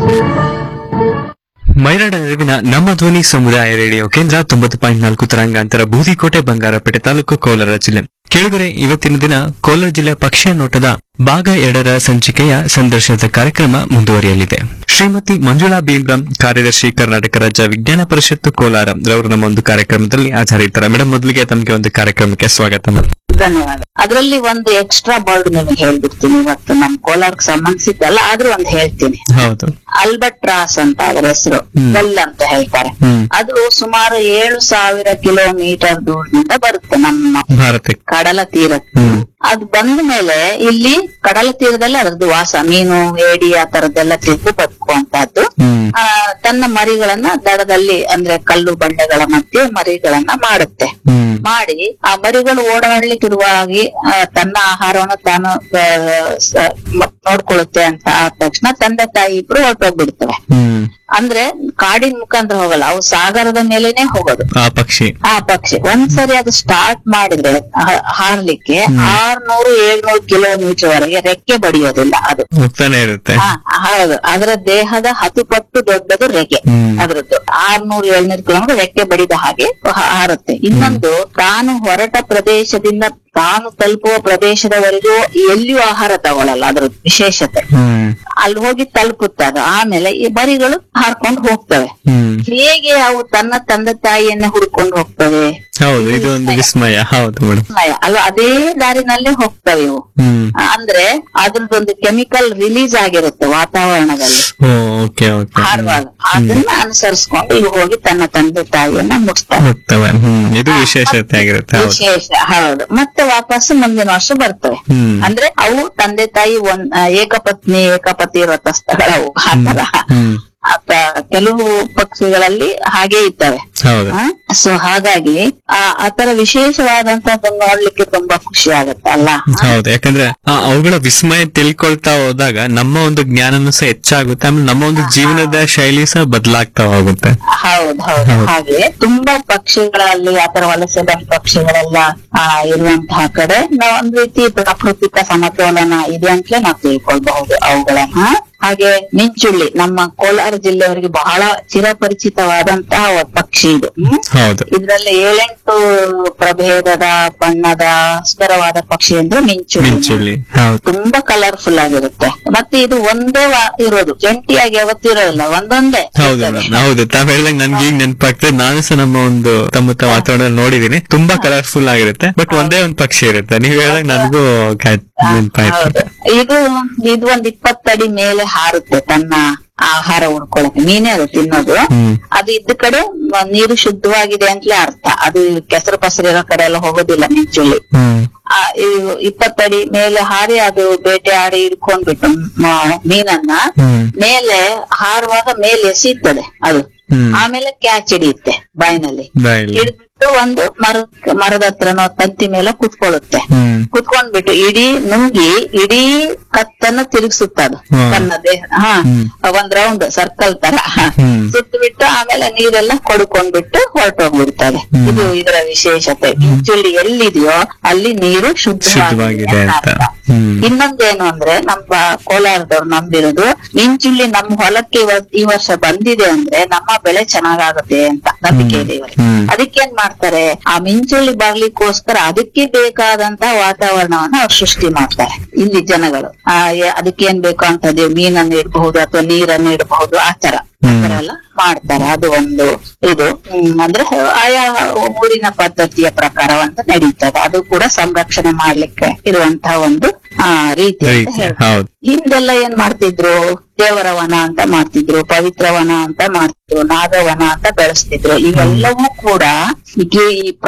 ಮೈರಾಡ ನೆರವಿನ ನಮ್ಮ ಧ್ವನಿ ಸಮುದಾಯ ರೇಡಿಯೋ ಕೇಂದ್ರ ತೊಂಬತ್ತು ಪಾಯಿಂಟ್ ನಾಲ್ಕು ತರಂಗಾಂತರ ಬೂದಿಕೋಟೆ ಬಂಗಾರಪೇಟೆ ತಾಲೂಕು ಕೋಲಾರ ಜಿಲ್ಲೆ ಕೆಳಗರೆ ಇವತ್ತಿನ ದಿನ ಕೋಲಾರ ಜಿಲ್ಲೆ ಪಕ್ಷಿಯ ನೋಟದ ಭಾಗ ಎರಡರ ಸಂಚಿಕೆಯ ಸಂದರ್ಶನದ ಕಾರ್ಯಕ್ರಮ ಮುಂದುವರಿಯಲಿದೆ ಶ್ರೀಮತಿ ಮಂಜುಳಾ ಬೀಗ್ರಾಂ ಕಾರ್ಯದರ್ಶಿ ಕರ್ನಾಟಕ ರಾಜ್ಯ ವಿಜ್ಞಾನ ಪರಿಷತ್ತು ಕೋಲಾರ ರವರು ನಮ್ಮ ಒಂದು ಕಾರ್ಯಕ್ರಮದಲ್ಲಿ ಹಾಜರಿರ್ತಾರೆ ಮೇಡಮ್ ಮೊದಲಿಗೆ ತಮಗೆ ಒಂದು ಕಾರ್ಯಕ್ರಮಕ್ಕೆ ಸ್ವಾಗತ madam. ಧನ್ಯವಾದ ಅದರಲ್ಲಿ ಒಂದು ಎಕ್ಸ್ಟ್ರಾ ಬರ್ಡ್ ನಿಮಗೆ ಹೇಳ್ಬಿಡ್ತೀನಿ ಇವತ್ತು ನಮ್ ಕೋಲಾರಕ್ಕೆ ಸಂಬಂಧಿಸಿದ್ದಲ್ಲ ಆದ್ರೂ ಒಂದು ಹೇಳ್ತೀನಿ ಹೌದು ಅಲ್ಬಟ್ರಾಸ್ ಅಂತ ಅದರ ಹೆಸರು ಹ್ಮ್. ಬೆಲ್ ಅಂತ ಹೇಳ್ತಾರೆ ಹ್ಮ್ ಅದು ಸುಮಾರು ಏಳು ಸಾವಿರ ಕಿಲೋಮೀಟರ್ ದೂರದಿಂದ ಬರುತ್ತೆ ನಮ್ಮ ಭಾರತಕ್ಕೆ ಕಡಲ ತೀರಕ್ಕೆ ಹ್ಮ್ ಅದು ಬಂದ ಮೇಲೆ ಇಲ್ಲಿ ಕಡಲ ತೀರದಲ್ಲಿ ಅದರದ್ದು ವಾಸ ಮೀನು ಏಡಿ ಆ ತರದ್ದೆಲ್ಲ ತಿಂದು ಬದುಕುವಂತಹದ್ದು ಹ್ಮ್ ಆ, ತನ್ನ ಮರಿಗಳನ್ನ ದಡದಲ್ಲಿ ಅಂದ್ರೆ ಕಲ್ಲು ಬಂಡೆಗಳ ಮಧ್ಯೆ ಮರಿಗಳನ್ನ ಮಾಡುತ್ತೆ ಹ್ಮ್ ಮಾಡಿ ಆ ಮರಿಗಳು ಓಡಾಡ್ಲಿಕ್ಕಿರುವಾಗಿ ಆ, ತನ್ನ ಆಹಾರವನ್ನು ತಾನು ಆ, ಸ- ಮ- ನೋಡ್ಕೊಳ್ಳುತ್ತೆ ಅಂತ ಆದ ತಕ್ಷಣ ತಂದೆ ತಾಯಿ ಇಬ್ರು ಹೊರಟೋಗ್ಬಿಡ್ತವೆ ಹ್ಮ್ ಅಂದ್ರೆ ಕಾಡಿನ ಮುಖಾಂತರ ಹೋಗಲ್ಲ ಅವು ಸಾಗರದ ಮೇಲೇನೆ ಹೋಗೋದು ಆ ಪಕ್ಷಿ ಆ ಪಕ್ಷಿ ಒಂದ್ಸರಿ ಅದು ಸ್ಟಾರ್ಟ್ ಮಾಡಿದ್ರೆ ಆ- ಹಾರ್ಲಿಕ್ಕೆ ಆರ್ನೂರು ಏಳ್ನೂರು ಕಿಲೋಮೀಟರ್ ವರೆಗೆ ರೆಕ್ಕೆ ಬಡಿಯೋದಿಲ್ಲ ಅದು ಹೋಗ್ತಾನೆ ಇರುತ್ತೆ ಆ, ಹೌದು ಅದರ ದೇಹದ ಹತ್ತು ಪಟ್ಟು ದೊಡ್ಡದು ರೆಕ್ಕೆ ಹ್ಮ್ ಅದ್ರದ್ದು ಆರ್ನೂರು ಏಳ್ನೂರು ಕಿಲೋಮೀಟರ್ ರೆಕ್ಕೆ ಬಡಿದ ಹಾಗೆ ಹ- ಹಾರುತ್ತೆ ಇನ್ನೊಂದು ತಾನು ಹೊರಟ ಪ್ರದೇಶದಿಂದ ತಾನು ತಲುಪುವ ಪ್ರದೇಶದವರೆಗೂ ಎಲ್ಲಿಯೂ ಆಹಾರ ತಗೊಳಲ್ಲ ಅದ್ರ ವಿಶೇಷತೆ ಹ್ಮ್ ಅಲ್ಲಿ ಹೋಗಿ ತಲುಪುತ್ತೆ ಅದು ಆಮೇಲೆ ಈ ಮರಿಗಳು ಹಾರ್ಕೊಂಡು ಹೋಗ್ತವೆ ಹ್ಮ್ ಹೇಗೆ ಅವು ತನ್ನ ತಂದೆ ತಾಯಿಯನ್ನ ಹುಡ್ಕೊಂಡು ಹೋಗ್ತವೆ ಹೌದು ಇದು ಒಂದು ವಿಸ್ಮಯ ಹೌದು ಮೇಡಮ್ ವಿಸ್ಮಯ. ಅಲ್ವಾ ಅದೇ ದಾರಿನಲ್ಲೇ ಹೋಗ್ತವೆ ಇವು ಹ್ಮ್ ಅಂದ್ರೆ ಅದ್ರದ್ದೊಂದು ಕೆಮಿಕಲ್ ರಿಲೀಸ್ ಆಗಿರುತ್ತೆ ವಾತಾವರಣದಲ್ಲಿ ಓ ಓಕೆ ಓಕೆ ಹಾರುವಾಗ ಅದನ್ನ ಅನುಸರಿಸ್ಕೊಂಡು ಇವು ಹೋಗಿ ತನ್ನ ತಂದೆ ತಾಯಿಯನ್ನ ಮುಗಿಸ್ತಾರೆ ಹೋಗ್ತವೆ ಹ್ಮ್ ಇದು ವಿಶೇಷತೆ ಆಗಿರುತ್ತೆ ಹೌದು ವಿಶೇಷ ಹೌದು ಮತ್ತೆ ವಾಪಸ್ ಮುಂದಿನ ವರ್ಷ ಬರ್ತವೆ ಹ್ಮ್ ಅಂದ್ರೆ ಅವು ತಂದೆ ತಾಯಿ ಒಂದ್ ಆ, ಏಕಪತ್ನಿ ಏಕಪತಿ ವ್ರತಸ್ಥಗಳವು ಆತರ ಹ್ಮ್ ಆತ ಕೆಲವು ಪಕ್ಷಿಗಳಲ್ಲಿ ಹಾಗೆ ಇರ್ತವೆ ಹೌದು ಸೊ ಹಾಗಾಗಿ ಆ ಆತರ ವಿಶೇಷವಾದಂತದ್ದನ್ನ ನೋಡ್ಲಿಕ್ಕೆ ತುಂಬಾ ಖುಷಿ ಆಗತ್ತೆ ಅಲ್ಲ ಹೌದು ಯಾಕಂದ್ರೆ ಆ ಅವುಗಳ ವಿಸ್ಮಯ ತಿಳ್ಕೊಳ್ತಾ ಹೋದಾಗ ನಮ್ಮ ಒಂದು ಜ್ಞಾನನೂ ಸಹ ಹೆಚ್ಚಾಗುತ್ತೆ ಆಮೇಲೆ ನಮ್ಮ ಒಂದು ಜೀವನದ ಶೈಲಿ ಸಹ ಬದಲಾಗ್ತಾ ಹೋಗುತ್ತೆ ಹೌದ್ ಹೌದು ಹಾಗೆ ತುಂಬಾ ಪಕ್ಷಿಗಳಲ್ಲಿ ಆತರ ವಲಸೆ ಬಂದ ಪಕ್ಷಿಗಳೆಲ್ಲ ಆ ಇರುವಂತಹ ಕಡೆ ನಾವು ಒಂದ್ ರೀತಿ ಪ್ರಾಕೃತಿಕ ಸಮತೋಲನ ಇದೆ ಅಂತಲೇ ನಾವು ತಿಳ್ಕೊಳ್ಬಹುದು ಅವುಗಳನ್ನ ಹಾಗೆ ಮಿಂಚುಳ್ಳಿ ನಮ್ಮ ಕೋಲಾರ ಜಿಲ್ಲೆಯವರಿಗೆ ಬಹಳ ಚಿರಪರಿಚಿತವಾದಂತಹ ಒಂದು ಪಕ್ಷಿ ಇದು ಹ್ಮ್? ಹೌದು ಇದ್ರಲ್ಲಿ ಏಳೆಂಟು ಪ್ರಭೇದದ ಬಣ್ಣದ ಸುಂದರವಾದ ಪಕ್ಷಿ ಅಂದ್ರೆ ಮಿಂಚುಳ್ಳಿ ಮಿಂಚುಳ್ಳಿ ಹೌದು ತುಂಬಾ ಕಲರ್ಫುಲ್ ಆಗಿರುತ್ತೆ ಮತ್ತೆ ಇದು ಒಂದೇ ವಾ- ಇರೋದು ಜಂಟಿಯಾಗಿ ಯಾವತ್ತಿರೋದಿಲ್ಲ ಒಂದೊಂದೇ ಹೌದು ಮೇಡಮ್ ಹೌದು ತಾವ್ ಹೇಳ್ದಂಗ್ ನನ್ಗೆ ಈಗ ನೆನಪಾಗ್ತದೆ ನಾನು ಸಹ ನಮ್ಮ ಒಂದು ತಮ್ಮ ವಾತಾವರಣ ನೋಡಿದೀನಿ ತುಂಬಾ ಕಲರ್ಫುಲ್ ಆಗಿರುತ್ತೆ ಬಟ್ ಒಂದೇ ಒಂದು ಪಕ್ಷಿ ಇರುತ್ತೆ ನೀವ್ ಹೇಳ್ದಂಗ್ ನನಗೂ ನೆನಪಾಯ್ತು ಹೌದು ಇದು ಇದು ಒಂದ್ ಇಪ್ಪತ್ತಡಿ ಮೇಲೆ ಹಾರುತ್ತೆ ತನ್ನ ಆಹಾರ ಉಳ್ಕೊಳಕ್ಕೆ ಮೀನೇ ಅದು ತಿನ್ನೋದು ಹ್ಮ್ ಅದು ಇದ್ದ ಕಡೆ ಮ- ನೀರು ಶುದ್ಧವಾಗಿದೆ ಅಂತಲೇ ಅರ್ಥ ಅದು ಕೆಸರು ಪಸರು ಇರೋ ಕಡೆ ಎಲ್ಲ ಹೋಗೋದಿಲ್ಲ ಮಿಂಚುಳ್ಳಿ ಹ್ಮ್ ಆ, ಇವು ಇಪ್ಪತ್ತಡಿ ಮೇಲೆ ಹಾರಿ ಅದು ಬೇಟೆ ಆಡಿ ಹಿಡ್ಕೊಂಡ್ಬಿಟ್ಟು ಮ- ಮೀನನ್ನ ಹ್ಮ್ ಮೇಲೆ ಹಾರುವಾಗ ಮೇಲೆ ಎಸೀತದೆ ಅದು ಹ್ಮ್ ಆಮೇಲೆ ಕ್ಯಾಚ್ ಹಿಡಿಯುತ್ತೆ ಬಾಯಿನಲ್ಲಿ ಬಾಯಲ್ಲಿ ಹಿಡಿದ್ಬಿಟ್ಟು ಒಂದು ಮರ ಮರದ ಹತ್ರನೋ ತಂತಿ ಮೇಲೆ ಕುತ್ಕೊಳ್ಳುತ್ತೆ ಹ್ಮ್ ಕುತ್ಕೊಂಡ್ಬಿಟ್ಟು ಇಡೀ ನುಂಗಿ ಇಡೀ ಕತ್ತನ್ನ ತಿರುಗಿಸುತ್ತ ಅದು ಹ್ಮ್. ತನ್ನ ದೇಹ ಹಾ ಹ್ಮ್. ಒಂದ್ ರೌಂಡ್ ಸರ್ಕಲ್ ತರ ಹ್ಮ್. ಸುತ್ತಬಿಟ್ಟು ಆಮೇಲೆ ನೀರೆಲ್ಲ ಕೊಡ್ಕೊಂಡ್ಬಿಟ್ಟು ಹೊರಟೋಗ್ಬಿಡ್ತದೆ ಹ್ಮ್. ಇದು ಇದರ ವಿಶೇಷತೆ ಮಿಂಚುಳ್ಳಿ ಎಲ್ಲಿದೆಯೋ ಅಲ್ಲಿ ನೀರು ಶುದ್ಧವಾಗಿದೆ ಶುದ್ಧವಾಗಿದೆ ಅಂತ ಅಂತ ಅರ್ಥ. ಹ್ಮ್ ಇನ್ನೊಂದೇನು ಅಂದ್ರೆ ನಮ್ಮ ಕೋಲಾರದವ್ರು ನಂಬಿರೋದು ಮಿಂಚುಳ್ಳಿ ನಮ್ಮ ಹೊಲಕ್ಕೆ ಇವ- ಈ ವರ್ಷ ಬಂದಿದೆ ಅಂದ್ರೆ ನಮ್ಮ ಬೆಳೆ ಚೆನ್ನಾಗಾಗುತ್ತೆ ಅಂತ ನಂಬಿಕೆ ಇದೆ ಇವರಿಗೆ ಹ್ಮ್ ಅದಕ್ಕೇನ್ ಮಾಡ್ತಾರೆ ಆ ಮಿಂಚುಳ್ಳಿ ಬರ್ಲಿಕ್ಕೋಸ್ಕರ ಅದಕ್ಕೆ ಬೇಕಾದಂತ ವಾತಾವರಣವನ್ನ ಅವ್ರು ಸೃಷ್ಟಿ ಮಾಡ್ತಾರೆ ಇಲ್ಲಿ ಜನಗಳು ಆ ಎ- ಅದಕ್ಕೇನ್ ಬೇಕು ಅಂತದ್ದು ಮೀನನ್ನು ಇಡಬಹುದು ಅಥವಾ ನೀರನ್ನು ಇಡಬಹುದು ಆ ತರ ಆ ಹ್ಮ್. ತರ ಎಲ್ಲ ಮಾಡ್ತಾರೆ ಅದು ಒಂದು ಇದು ಹ್ಮ್, ಅಂದ್ರೆ ಆಯಾ ಊರಿನ ಪದ್ಧತಿಯ ಪ್ರಕಾರವಂತ ನಡೀತದೆ ಅದು ಕೂಡ ಸಂರಕ್ಷಣೆ ಮಾಡ್ಲಿಕ್ಕೆ ಇರುವಂತಹ ಒಂದು ಆ ರೀತಿ ಅಂತ ರೀತಿ ಹೇಳ್ತಾರೆ ಹೌದು ಹಿಂದೆಲ್ಲ ಏನ್ ಮಾಡ್ತಿದ್ರು ದೇವರ ವನ ಅಂತ ಮಾಡ್ತಿದ್ರು ಪವಿತ್ರ ವನ ಅಂತ ಮಾಡ್ತಿದ್ರು ನಾಗವನ ಅಂತ ಬೆಳೆಸ್ತಿದ್ರು ಇವೆಲ್ಲವೂ ಕೂಡ ಈಗ ಈ